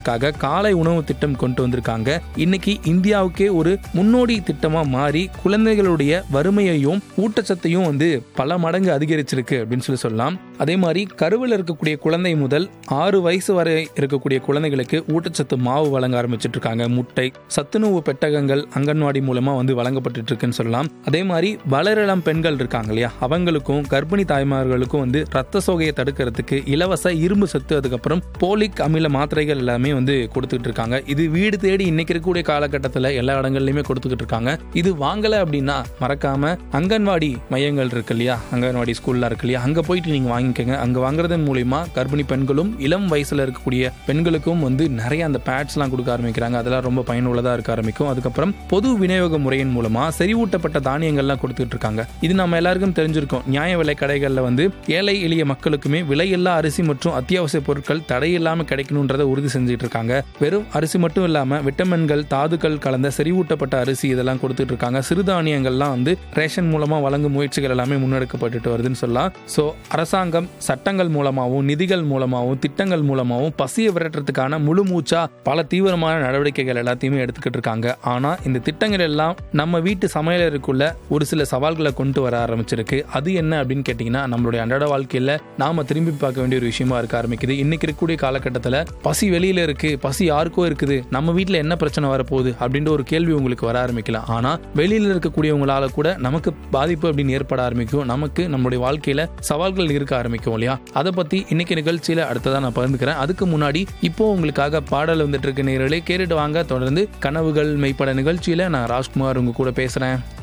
காக காலை உணவு திட்டம் கொண்டு வந்திருக்காங்க இன்னைக்கு இந்தியாவுக்கே ஒரு முன்னோடி திட்டமா மாறி குழந்தைகளுடைய வறுமையையும் ஊட்டச்சத்தையும் வந்து பல மடங்கு அதிகரிச்சிருக்கு அப்படின்னு சொல்லி சொல்லலாம் அதே மாதிரி கருவில் இருக்கக்கூடிய குழந்தை முதல் ஆறு வயசு வரை இருக்கக்கூடிய குழந்தைகளுக்கு ஊட்டச்சத்து மாவு வழங்க ஆரம்பிச்சிட்டு இருக்காங்க முட்டை சத்துணவு பெட்டகங்கள் அங்கன்வாடி மூலமா வந்து வழங்கப்பட்டு இருக்குன்னு சொல்லலாம் அதே மாதிரி வளரிளம் பெண்கள் இருக்காங்க இல்லையா அவங்களுக்கும் கர்ப்பிணி தாய்மார்களுக்கும் வந்து ரத்த சோகையை தடுக்கிறதுக்கு இலவச இரும்பு சத்து அதுக்கப்புறம் போலிக் அமில மாத்திரைகள் எல்லாமே வந்து கொடுத்துட்டு இருக்காங்க இது வீடு தேடி இன்னைக்கு இருக்கக்கூடிய காலகட்டத்தில் எல்லா இடங்கள்லயுமே கொடுத்துக்கிட்டு இருக்காங்க இது வாங்கல அப்படின்னா மறக்காம அங்கன்வாடி மையங்கள் இருக்கு இல்லையா அங்கன்வாடி ஸ்கூல்ல இருக்கு இல்லையா அங்க போயிட்டு நீங்க வாங்கிக்கோங்க அங்க வாங்குறதன் மூலியமா கர்ப்பிணி பெண்களும் இளம் வயசுல இருக்கக்கூடிய பெண்களுக்கும் வந்து நிறைய அந்த பேட்ஸ்லாம் கொடுக்க ஆரம்பிக்கிறாங்க அதெல்லாம் ரொம்ப பயனுள்ளதா இருக்க ஆரம்பிக்கும் அதுக்கப்புறம் பொது விநியோக முறையின் மூலமா செறிவூட்டப்பட்ட தானியங்கள்லாம் கொடுத்துட்டு இருக்காங்க இது நம்ம எல்லாருக்கும் தெரிஞ்சிருக்கோம் நியாய விலை கடைகளில் வந்து ஏழை எளிய மக்களுக்குமே விலையில்லா அரிசி மற்றும் அத்தியாவசிய பொருட்கள் தடையில்லாம கிடைக்கணுன்றதை உறுதி செஞ்சுட்டு இருக்காங்க வெறும் அரிசி மட்டும் இல்லாம விட்டமின்கள் தாதுக்கள் கலந்த செறிவூட்டப்பட்ட அரிசி இதெல்லாம் கொடுத்துட்டு இருக்காங்க சிறுதானியங்கள்லாம் வந்து ரேஷன் மூலமா வழங்கும் முயற்சிகள் எல்லாமே முன்னெடுக்கப்பட்டுட்டு வருதுன்னு சொல்லலாம் ஸோ அரசாங்கம் சட்டங்கள் மூலமாகவும் நிதிகள் மூலமாகவும் திட்டங்கள் மூலமாகவும் பசியை விரட்டுறதுக்கான முழு மூச்சா பல தீவிரமான நடவடிக்கைகள் எல்லாத்தையுமே எடுத்துக்கிட்டு இருக்காங்க ஆனா இந்த திட்டங்கள் எல்லாம் நம்ம வீட்டு சமையலருக்குள்ள ஒரு சில சவால்களை கொண்டு வர ஆரம்பிச்சிருக்கு அது என்ன அப்படின்னு கேட்டிங்கன்னா நம்மளுடைய அன்றாட வாழ்க்கையில நாம திரும்பி பார்க்க வேண்டிய ஒரு விஷயமா இருக்க ஆரம்பிக்குது இன்னைக்கு இருக்கக்கூடிய காலகட்டத்தில் பசி வெளியில இருக்கு பசி யாருக்கோ இருக்குது நம்ம வீட்டில் என்ன பிரச்சனை வரப்போகுது அப்படின்ற ஒரு கேள்வி உங்களுக்கு வர ஆரம்பிக்கலாம் ஆனா வெளியில இருக்கக்கூடியவங்களால கூட நமக்கு பாதிப்பு அப்படின்னு ஏற்பட ஆரம்பிக்கும் நமக்கு நம்மளுடைய வாழ்க்கையில சவால்கள் இருக்க ஆரம்பிக்கும் இல்லையா அதை பத்தி இன்னைக்கு நிகழ்ச்சியில அடுத்ததான் நான் பகிர்ந்துக்கிறேன் அதுக்கு முன்னாடி இப்போ உங்களுக்காக பாடல் வந்துட்டு இருக்க நேரலே கேட்டுட்டு வாங்க தொடர்ந்து கனவுகள் மெய்ப்பட நிகழ்ச்சியில நான் ராஜ்குமார் உங்க கூட பேசுறேன்